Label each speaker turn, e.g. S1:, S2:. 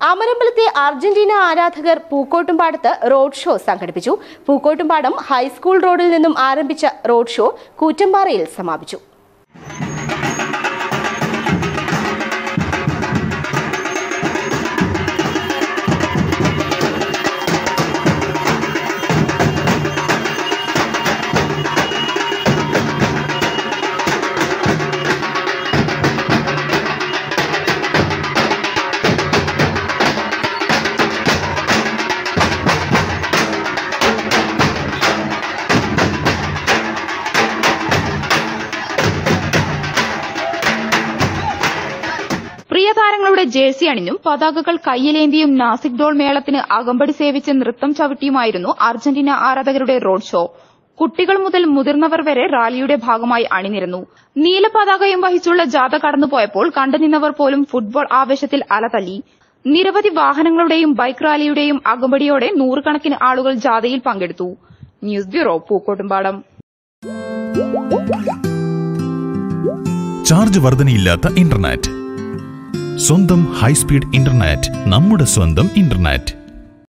S1: അമരമ്പലത്തെ Argentina ആരാധകർ പൂക്കോട്ടുംപാടത്ത് road show സംഘടിപ്പിച്ചു Pookkottumpadam high school റോഡിൽ നിന്നും ആരംഭിച്ച റോഡ് ഷോ കൂറ്റമ്പാറയിൽ സമാപിച്ചു
S2: പ്രിയ താരങ്ങളുടെ ജേഴ്സി അണിഞ്ഞും പതാകകൾ കയ്യിലേന്തിയും നാസിക് ഡോൾ മേളത്തിന് അകമ്പടി സേവിച്ച് നൃത്തം ചവിട്ടിയുമായിരുന്നു അർജന്റീന ആരാധകരുടെ റോഡ് ഷോ കുട്ടികൾ മുതൽ മുതിർന്നവർ വരെ റാലിയുടെ ഭാഗമായി അണിനിരന്നു നീല പതാകയും വഹിച്ചുള്ള ജാഥ കടന്നുപോയപ്പോൾ കണ്ടുനിന്നവർ പോലും ഫുട്ബോൾ ആവേശത്തിൽ അലതല്ലി നിരവധി വാഹനങ്ങളുടെയും ബൈക്ക് റാലിയുടെയും അകമ്പടിയോടെ നൂറുകണക്കിന് ആളുകൾ ജാഥയിൽ പങ്കെടുത്തു ന്യൂസ് ബ്യൂറോ പൂക്കോട്ടുംപാടം
S3: ചാർജ് വർധനയില്ലാത്ത ഇന്റർനെറ്റ് സ്വന്തം ഹൈസ്പീഡ് ഇന്റർനെറ്റ് നമ്മുടെ സ്വന്തം ഇന്റർനെറ്റ്